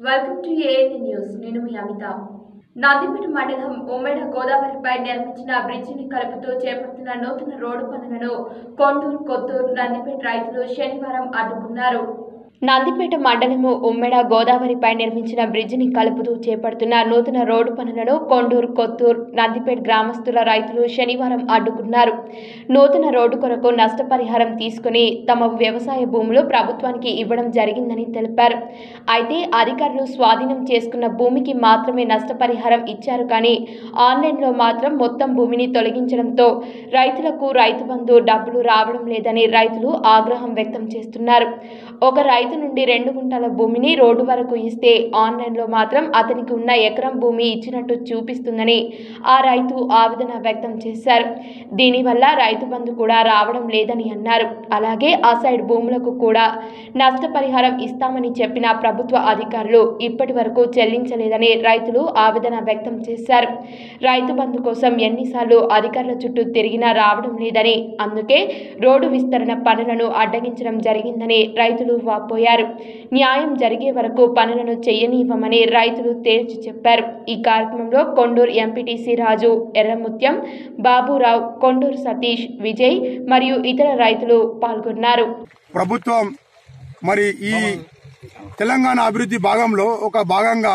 welcome to ANN news నేను మీ అమిత నందిపేట మండలం ఉమ్మడి గోదావరిపై నిర్మించిన బ్రిడ్జిని కలుపుతూ చేపడుతున్న నూతన రోడ్డు పనులను కొండూరు కొత్తూరు నందిపేట రైతులు శనివారం అడ్డుకున్నారు నందిపేట మండలము ఉమ్మెడ గోదావరిపై నిర్మించిన బ్రిడ్జిని కలుపుతూ చేపడుతున్న నూతన రోడ్డు పనులను కొండూరు కొత్తూరు నందిపేట గ్రామస్తుల రైతులు శనివారం అడ్డుకున్నారు నూతన రోడ్డు కొరకు నష్టపరిహారం తీసుకుని తమ వ్యవసాయ భూములు ప్రభుత్వానికి ఇవ్వడం జరిగిందని తెలిపారు అయితే అధికారులు స్వాధీనం చేసుకున్న భూమికి మాత్రమే నష్టపరిహారం ఇచ్చారు కానీ ఆన్లైన్లో మాత్రం మొత్తం భూమిని తొలగించడంతో రైతులకు రైతు బంధు డబ్బులు రావడం లేదని రైతులు ఆగ్రహం వ్యక్తం చేస్తున్నారు ఒక రైతు నుండి రెండు గుంటల భూమిని రోడ్డు వరకు ఇస్తే ఆన్లైన్లో మాత్రం అతనికి ఉన్న ఎకరం భూమి ఇచ్చినట్టు చూపిస్తుందని ఆ రైతు ఆవేదన వ్యక్తం చేశారు దీనివల్ల రైతు బంధు కూడా రావడం లేదని అన్నారు అలాగే ఆ సైడ్ భూములకు కూడా నష్టపరిహారం ఇస్తామని చెప్పిన ప్రభుత్వ అధికారులు ఇప్పటి వరకు చెల్లించలేదని రైతులు ఆవేదన వ్యక్తం చేశారు రైతు బంధు కోసం ఎన్నిసార్లు అధికారుల చుట్టూ తిరిగినా రావడం లేదని అందుకే రోడ్డు విస్తరణ పనులను అడ్డగించడం జరిగిందని రైతులు వాపోయారు న్యాయం జరిగే వరకు పనులను చేయనివ్వమని రైతులు తేల్చి చెప్పారు ఈ కార్యక్రమంలో కొండూరు ఎంపీటీసీ రాజు ఎర్రముత్యం బాబురావు కొండూరు సతీష్ విజయ్ మరియు ఇతర రైతులు పాల్గొన్నారు ప్రభుత్వం మరి ఈ తెలంగాణ అభివృద్ధి భాగంలో ఒక భాగంగా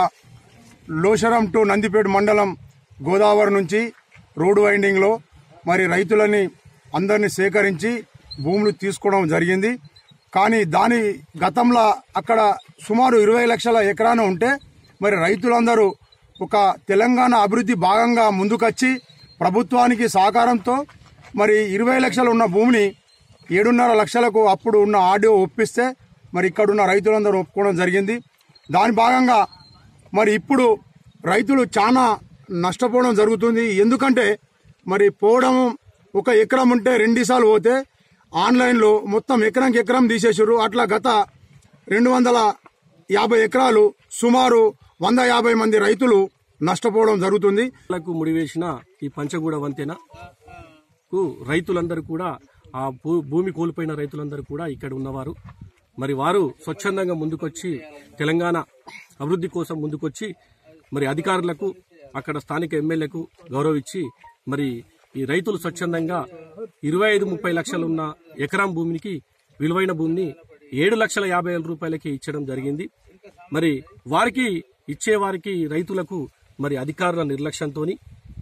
లోషరం టు నందిపేట మండలం గోదావరి నుంచి రోడ్డు వైండింగ్లో మరి రైతులని అందరినీ సేకరించి భూములు తీసుకోవడం జరిగింది కానీ దాని గతంలో అక్కడ సుమారు ఇరవై లక్షల ఎకరాన ఉంటే మరి రైతులందరూ ఒక తెలంగాణ అభివృద్ధి భాగంగా ముందుకొచ్చి ప్రభుత్వానికి సహకారంతో మరి ఇరవై లక్షలు ఉన్న భూమిని ఏడున్నర లక్షలకు అప్పుడు ఉన్న ఆడియో ఒప్పిస్తే మరి ఇక్కడున్న రైతులందరూ ఒప్పుకోవడం జరిగింది దాని భాగంగా మరి ఇప్పుడు రైతులు చాలా నష్టపోవడం జరుగుతుంది ఎందుకంటే మరి పోవడం ఒక ఎకరం ఉంటే రెండుసార్లు పోతే ఆన్లైన్లో మొత్తం ఎకరంకి ఎకరం తీసేసారు అట్లా గత రెండు వందల యాభై ఎకరాలు సుమారు వంద యాభై మంది రైతులు నష్టపోవడం జరుగుతుంది లకు ముడివేసిన ఈ పంచగూడ వంతెనకు రైతులందరూ కూడా ఆ భూ- భూమి కోల్పోయిన రైతులందరూ కూడా ఇక్కడ ఉన్నవారు మరి వారు స్వచ్ఛందంగా ముందుకొచ్చి తెలంగాణ అభివృద్ధి కోసం ముందుకొచ్చి మరి అధికారులకు అక్కడ స్థానిక ఎమ్మెల్యేకు గౌరవ ఇచ్చి మరి ఈ రైతులు స్వచ్ఛందంగా ఇరవై ఐదు ముప్పై లక్షలు ఉన్న ఎకరం భూమికి విలువైన భూమిని ఏడు లక్షల యాభై వేల రూపాయలకి ఇచ్చడం జరిగింది మరి వారికి ఇచ్చే వారికి రైతులకు మరి అధికారుల నిర్లక్ష్యంతోని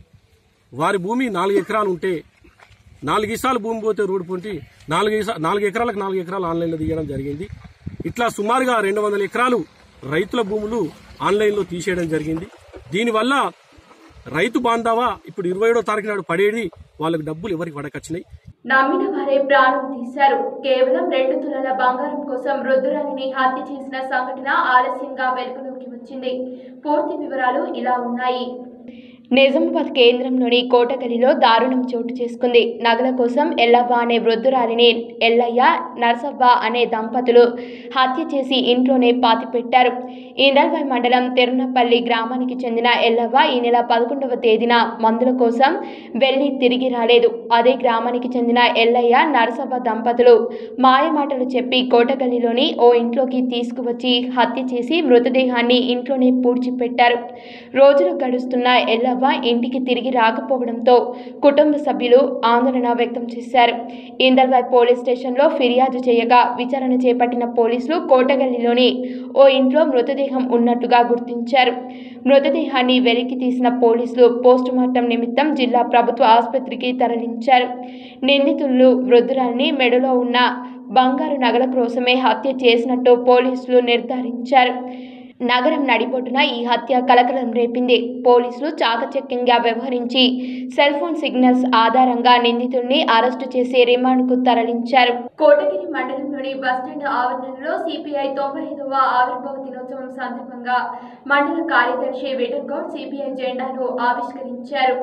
వారి భూమి నాలుగు ఎకరాలు ఉంటే నాలుగు ఈసాలు భూమి పోతే రోడ్డు పొంటి నాలుగు ఈసా నాలుగు ఎకరాలకు నాలుగు ఎకరాలు ఆన్లైన్లో తీయడం జరిగింది ఇట్లా సుమారుగా రెండు వందల ఎకరాలు రైతుల భూములు ఆన్లైన్లో తీసేయడం జరిగింది దీనివల్ల రైతు బాంధవ ఇప్పుడు ఇరవై ఏడో తారీఖు నాడు పడేది వాళ్ళకి డబ్బులు ఎవరికి పడకొచ్చినాయి నమ్మిన వారే ప్రాణం తీశారు కేవలం రెండు తులాల బంగారం కోసం రుద్రాని హత్య చేసిన సంఘటన ఆలస్యంగా వెలుగులోకి వచ్చింది పూర్తి వివరాలు ఇలా ఉన్నాయి నిజామాబాద్ కేంద్రంలోని కోటగలిలో దారుణం చోటు చేసుకుంది నగల కోసం ఎల్లవ్వ అనే వృద్ధురాలిని ఎల్లయ్య నర్సవ్వ అనే దంపతులు హత్య చేసి ఇంట్లోనే పాతిపెట్టారు ఈందల్వాయి మండలం తిరునపల్లి గ్రామానికి చెందిన ఎల్లవ్వ ఈ నెల పదకొండవ తేదీన మందుల కోసం వెళ్లి తిరిగి రాలేదు అదే గ్రామానికి చెందిన ఎల్లయ్య నరసవ్వ దంపతులు మాయమాటలు చెప్పి కోటగల్లిలోని ఓ ఇంట్లోకి తీసుకువచ్చి హత్య చేసి మృతదేహాన్ని ఇంట్లోనే పూడ్చిపెట్టారు రోజులు గడుస్తున్న ఎల్లవ్వ ఇంటికి తిరిగి రాకపోవడంతో కుటుంబ సభ్యులు ఆందోళన వ్యక్తం చేశారు ఇందల్వాయ్ పోలీస్ స్టేషన్లో ఫిర్యాదు చేయగా విచారణ చేపట్టిన పోలీసులు కోటగల్లిలోని ఓ ఇంట్లో మృతదేహం ఉన్నట్టుగా గుర్తించారు మృతదేహాన్ని వెలికి తీసిన పోలీసులు పోస్టుమార్టం నిమిత్తం జిల్లా ప్రభుత్వ ఆసుపత్రికి తరలించారు నిందితులు వృద్ధురాల్ని మెడలో ఉన్న బంగారు నగల కోసమే హత్య చేసినట్టు పోలీసులు నిర్ధారించారు నగరం నడిబొడ్డున ఈ హత్య కలకలం రేపింది పోలీసులు చాకచక్యంగా వ్యవహరించి సెల్ ఫోన్ సిగ్నల్స్ ఆధారంగా నిందితుడిని అరెస్టు చేసి రిమాండ్కు తరలించారు కోటగిరి మండలంలోని బస్టాండ్ ఆవరణలో సిపిఐ తొంభై ఐదవ ఆవిర్భావ దినోత్సవం సందర్భంగా మండల కార్యదర్శి విఠల్ గౌడ్ సిపిఐ జెండాను ఆవిష్కరించారు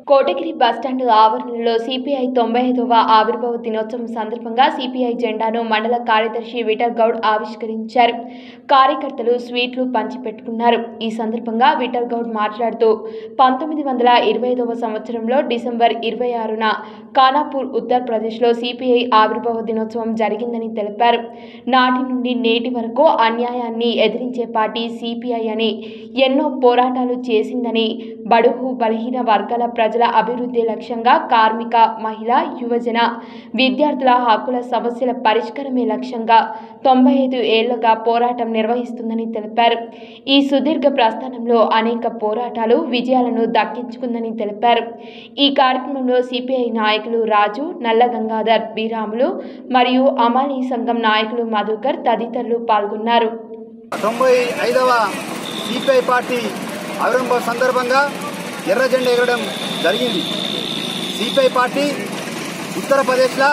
కోటగిరి బస్టాండ్ ఆవరణలో సిపిఐ తొంభై ఐదవ ఆవిర్భావ దినోత్సవం సందర్భంగా సిపిఐ జెండాను మండల కార్యదర్శి విఠల్ గౌడ్ ఆవిష్కరించారు కార్యకర్తలు స్వీట్లు పంచిపెట్టుకున్నారు ఈ సందర్భంగా విఠల్ గౌడ్ మాట్లాడుతూ పంతొమ్మిది వందల ఇరవై ఐదవ సంవత్సరంలో డిసెంబర్ ఇరవై ఆరున ఖానాపూర్ ఉత్తరప్రదేశ్లో సిపిఐ ఆవిర్భావ దినోత్సవం జరిగిందని తెలిపారు నాటి నుండి నేటి వరకు అన్యాయాన్ని ఎదిరించే పార్టీ సిపిఐ అని ఎన్నో పోరాటాలు చేసిందని బడుగు బలహీన వర్గాల ప్రజల అభివృద్ధి లక్ష్యంగా కార్మిక మహిళ యువజన విద్యార్థుల హక్కుల సమస్యల పరిష్కారమే లక్ష్యంగా తొంభై ఐదు ఏళ్లుగా పోరాటం నిర్వహిస్తుందని తెలిపారు ఈ సుదీర్ఘ ప్రస్థానంలో అనేక పోరాటాలు విజయాలను దక్కించుకుందని తెలిపారు ఈ కార్యక్రమంలో సిపిఐ నాయకులు రాజు నల్ల గంగాధర్ బీరాములు మరియు అమానీ సంఘం నాయకులు మధుకర్ తదితరులు పాల్గొన్నారు తొంభై ఐదవ సిపిఐ పార్టీ ఆవిర్భావ సందర్భంగా ఎర్ర జెండా ఎగరడం జరిగింది సిపిఐ పార్టీ ఉత్తరప్రదేశ్లో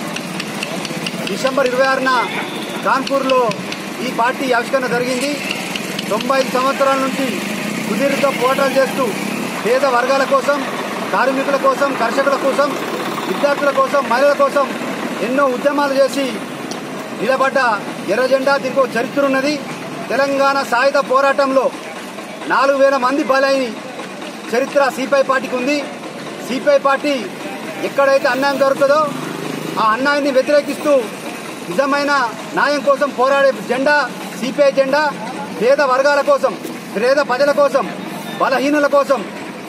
డిసెంబర్ ఇరవై ఆరున కాన్పూర్లో ఈ పార్టీ ఆవిష్కరణ జరిగింది తొంభై ఐదు సంవత్సరాల నుంచి సుదీర్ఘ పోరాటాలు చేస్తూ పేద వర్గాల కోసం కార్మికుల కోసం కర్షకుల కోసం విద్యార్థుల కోసం మహిళల కోసం ఎన్నో ఉద్యమాలు చేసి నిలబడ్డ ఎర్ర జెండా దీనికి ఒక చరిత్ర ఉన్నది తెలంగాణ సాయుధ పోరాటంలో నాలుగు వేల మంది బలైన చరిత్ర సిపిఐ పార్టీకి ఉంది సిపిఐ పార్టీ ఎక్కడైతే అన్యాయం జరుగుతుందో ఆ అన్యాయాన్ని వ్యతిరేకిస్తూ నిజమైన న్యాయం కోసం పోరాడే జెండా సిపిఐ జెండా పేద వర్గాల కోసం పేద ప్రజల కోసం బలహీనుల కోసం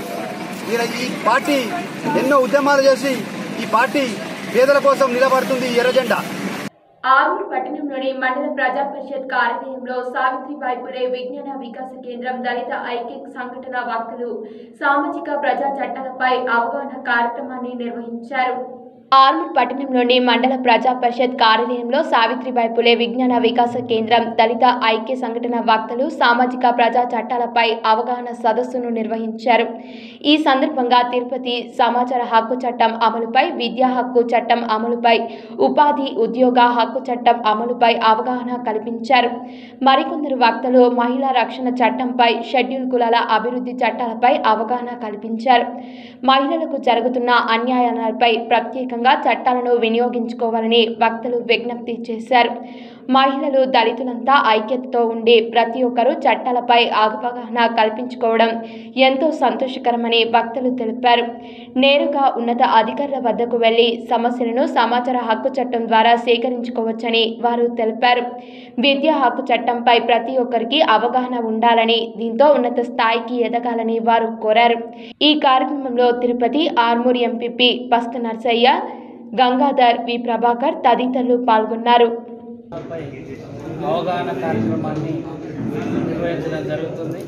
ఈ- ఈ పార్టీ ఎన్నో ఉద్యమాలు చేసి ఈ పార్టీ పేదల కోసం నిలబడుతుంది ఈ ఎర్ర జెండా ఆరూరు పట్టణంలోని మండల ప్రజా పరిషత్ కార్యాలయంలో సావిత్రిబాయి పులే విజ్ఞాన వికాస కేంద్రం దళిత ఐక్య సంఘటన వక్తలు సామాజిక ప్రజా చట్టాలపై అవగాహన కార్యక్రమాన్ని నిర్వహించారు ఆర్మూర్ పట్టణంలోని మండల ప్రజా పరిషత్ కార్యాలయంలో సావిత్రిబాయి పులే విజ్ఞాన వికాస కేంద్రం దళిత ఐక్య సంఘటన వక్తలు సామాజిక ప్రజా చట్టాలపై అవగాహన సదస్సును నిర్వహించారు ఈ సందర్భంగా తిరుపతి సమాచార హక్కు చట్టం అమలుపై విద్యా హక్కు చట్టం అమలుపై ఉపాధి ఉద్యోగ హక్కు చట్టం అమలుపై అవగాహన కల్పించారు మరికొందరు వక్తలు మహిళా రక్షణ చట్టంపై షెడ్యూల్ కులాల అభివృద్ధి చట్టాలపై అవగాహన కల్పించారు మహిళలకు జరుగుతున్న అన్యాయాలపై ప్రత్యేకంగా చట్టాలను వినియోగించుకోవాలని వక్తలు విజ్ఞప్తి చేశారు మహిళలు దళితులంతా ఐక్యతతో ఉండి ప్రతి ఒక్కరూ చట్టాలపై అవగాహన కల్పించుకోవడం ఎంతో సంతోషకరమని వక్తలు తెలిపారు నేరుగా ఉన్నత అధికారుల వద్దకు వెళ్లి సమస్యలను సమాచార హక్కు చట్టం ద్వారా సేకరించుకోవచ్చని వారు తెలిపారు విద్యా హక్కు చట్టంపై ప్రతి ఒక్కరికి అవగాహన ఉండాలని దీంతో ఉన్నత స్థాయికి ఎదగాలని వారు కోరారు ఈ కార్యక్రమంలో తిరుపతి ఆర్మూర్ ఎంపీపీ పస్క నర్సయ్య గంగాధర్ వి ప్రభాకర్ తదితరులు పాల్గొన్నారు పై అవగాహన కార్యక్రమాన్ని నిర్వహించడం జరుగుతుంది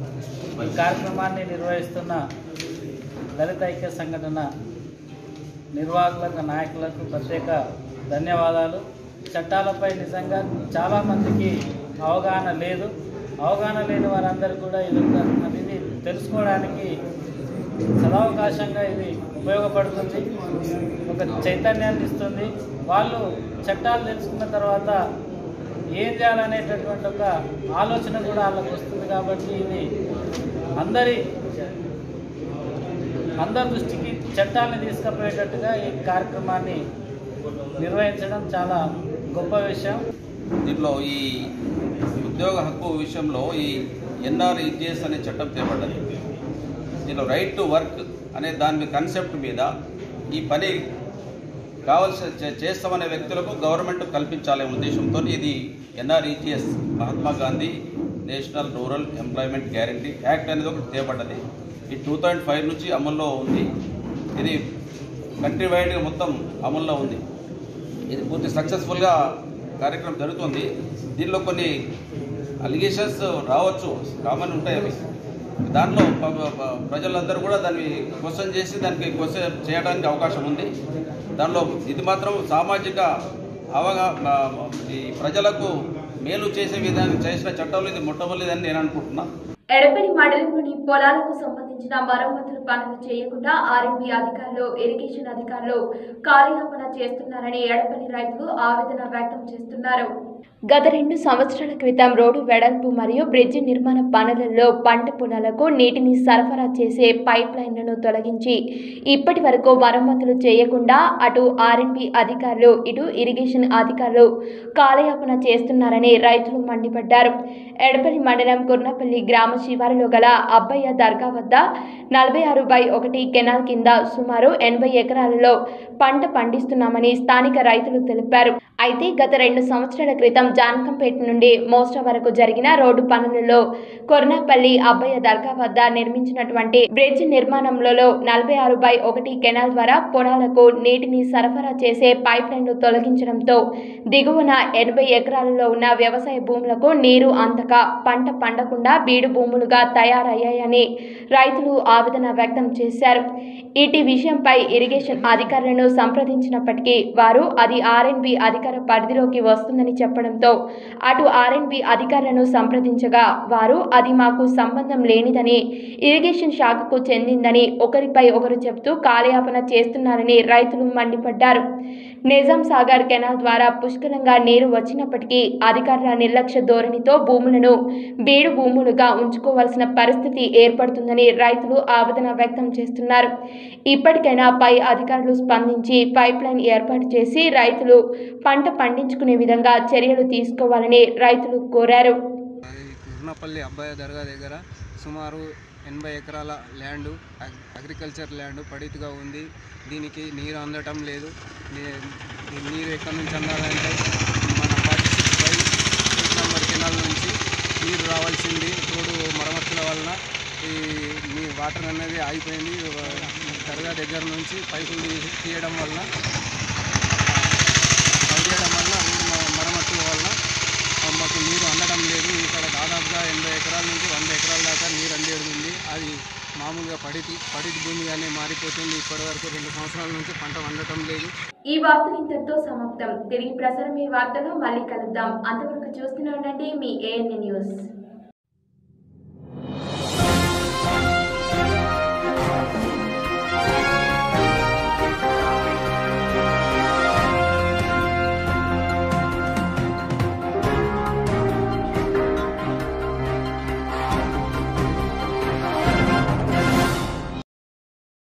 ఈ కార్యక్రమాన్ని నిర్వహిస్తున్న దళిత ఐక్య సంఘటన నిర్వాహకులకు నాయకులకు ప్రత్యేక ధన్యవాదాలు చట్టాలపై నిజంగా చాలామందికి అవగాహన లేదు అవగాహన లేని వారందరూ కూడా ఇది ఒక- ఇది తెలుసుకోవడానికి సదావకాశంగా ఇది ఉపయోగపడుతుంది ఒక చైతన్యాన్ని ఇస్తుంది వాళ్ళు చట్టాలు తెలుసుకున్న తర్వాత ఏం చేయాలనేటటువంటి ఒక ఆలోచన కూడా వాళ్ళకు వస్తుంది కాబట్టి ఇది అందరి అందరి దృష్టికి చట్టాన్ని తీసుకుపోయేటట్టుగా ఈ కార్యక్రమాన్ని నిర్వహించడం చాలా గొప్ప విషయం దీంట్లో ఈ ఉద్యోగ హక్కు విషయంలో ఈ ఎన్ఆర్ఈజిఎస్ అనే చట్టం తేబడ్డది దీనిలో రైట్ టు వర్క్ అనే దాని కన్సెప్ట్ మీద ఈ పని కావాల్సిన చే- చేస్తామనే వ్యక్తులకు గవర్నమెంట్ కల్పించాలనే ఉద్దేశంతో ఇది NREGS Mahatma Gandhi national rural employment guarantee act అనేది ఒకటి తేబడ్డది ఈ టూ థౌజండ్ ఫైవ్ నుంచి అమల్లో ఉంది ఇది కంట్రీ వైడ్గా మొత్తం అమల్లో ఉంది ఇది పూర్తి సక్సెస్ఫుల్గా కార్యక్రమం జరుగుతుంది దీనిలో కొన్ని అలిగేషన్స్ రావచ్చు కామన్ ఉంటాయి అవి దాంట్లో ప- ప- ప్రజలందరూ కూడా దాన్ని క్వశ్చన్ చేసి దానికి క్వశ్చన్ చేయడానికి అవకాశం ఉంది దానిలో ఇది మాత్రం సామాజిక అవగా మ- ఈ ప్రజలకు మేలు చేసే విధానం చేసిన చట్టంలో ఇది మొట్టమొదటిదని నేను అనుకుంటున్నా ఎడపల్లి మండలంలోని పొలాలకు సంబంధించి సంబంధించిన మరమ్మతుల పనులు చేయకుండా ఆర్ఎంబీ అధికారులు ఇరిగేషన్ అధికారులు కాలయాపన చేస్తున్నారని ఎడపల్లి రైతులు ఆవేదన వ్యక్తం చేస్తున్నారు గత రెండు సంవత్సరాల క్రితం రోడ్డు వెడల్పు మరియు బ్రిడ్జి నిర్మాణ పనులలో పంట పొలాలకు నీటిని సరఫరా చేసే పైప్ లైన్లను తొలగించి ఇప్పటి వరకు మరమ్మతులు చేయకుండా అటు ఆర్ఎన్బి అధికారులు ఇటు ఇరిగేషన్ అధికారులు కాలయాపన చేస్తున్నారని రైతులు మండిపడ్డారు ఎడపల్లి మండలం కుర్నపల్లి గ్రామ శివారులో గల అబ్బయ్య దర్గా వద్ద నలభై ఆరు బై ఒకటి కెనాల్ కింద సుమారు ఎనభై ఎకరాలలో పంట పండిస్తున్నామని స్థానిక రైతులు తెలిపారు అయితే గత రెండు సంవత్సరాల క్రితం జానకంపేట నుండి మోస్టా వరకు జరిగిన రోడ్డు పనులలో కొర్నాపల్లి అబ్బయ్య దర్గా వద్ద నిర్మించినటువంటి బ్రిడ్జ్ నిర్మాణంలో నలభై ఆరు బై ఒకటి కెనాల్ ద్వారా పొలాలకు నీటిని సరఫరా చేసే పైప్ లైన్లు తొలగించడంతో దిగువన ఎనభై ఎకరాలలో ఉన్న వ్యవసాయ భూములకు నీరు అందక పంట పండకుండా బీడు భూములుగా తయారయ్యాయని రైతులు ఆవేదన వ్యక్తం చేశారు ఇటీ విషయంపై ఇరిగేషన్ అధికారులను సంప్రదించినప్పటికీ వారు అది ఆర్ఎన్బి అధికార పరిధిలోకి వస్తుందని చెప్పడంతో అటు ఆర్ఎన్బి అధికారులను సంప్రదించగా వారు అది మాకు సంబంధం లేనిదని ఇరిగేషన్ శాఖకు చెందిందని ఒకరిపై ఒకరు చెబుతూ కాలయాపన చేస్తున్నారని రైతులు మండిపడ్డారు నిజాం సాగర్ కెనాల్ ద్వారా పుష్కలంగా నీరు వచ్చినప్పటికీ అధికారుల నిర్లక్ష్య ధోరణితో భూములను బీడు భూములుగా ఉంచుకోవాల్సిన పరిస్థితి ఏర్పడుతుందని రైతులు ఆవేదన వ్యక్తం చేస్తున్నారు ఇప్పటికైనా పై అధికారులు స్పందించి పైప్ లైన్ ఏర్పాటు చేసి రైతులు పంట పండించుకునే విధంగా చర్యలు తీసుకోవాలని రైతులు కోరారు కుర్నపల్లి అబ్బాయి దర్గా దగ్గర సుమారు ఎనభై ఎకరాల ల్యాండ్ అగ్రికల్చర్ ల్యాండ్ పడితిగా ఉంది దీనికి నీరు అందటం లేదు నీ- ఈ నీరు ఎక్కడి నుంచి అందాలంటే మన forty six by eight number canal నుంచి నీరు రావాల్సింది రోడ్డు మరమ్మతుల వలన ఈ మీ వాటర్ అనేది ఆగిపోయింది దర్గా దగ్గర నుంచి పైపులు తీ- తీయడం వలన పనిచేయడం వల్ల రోడ్డు మ- మరమ్మతుల వల్ల ఆ, మాకు నీరు అందడం లేదు ఇక్కడ దాదాపుగా ఎనభై ఎకరాల నుంచి వంద ఎకరాల దాకా నీరు అందేది ఉంది అది మామూలుగా పడితి పడితి భూమిగానే మారిపోతుంది ఇప్పటివరకు రెండు సంవత్సరాల నుంచి పంట వండటం లేదు ఈ వార్తలు ఇంతటితో సమాప్తం తిరిగి ప్రసారం ఈ వార్తలో మళ్ళీ కలుద్దాం అంతవరకు చూస్తూనే ఉండండి మీ ఏఎన్ఎన్ న్యూస్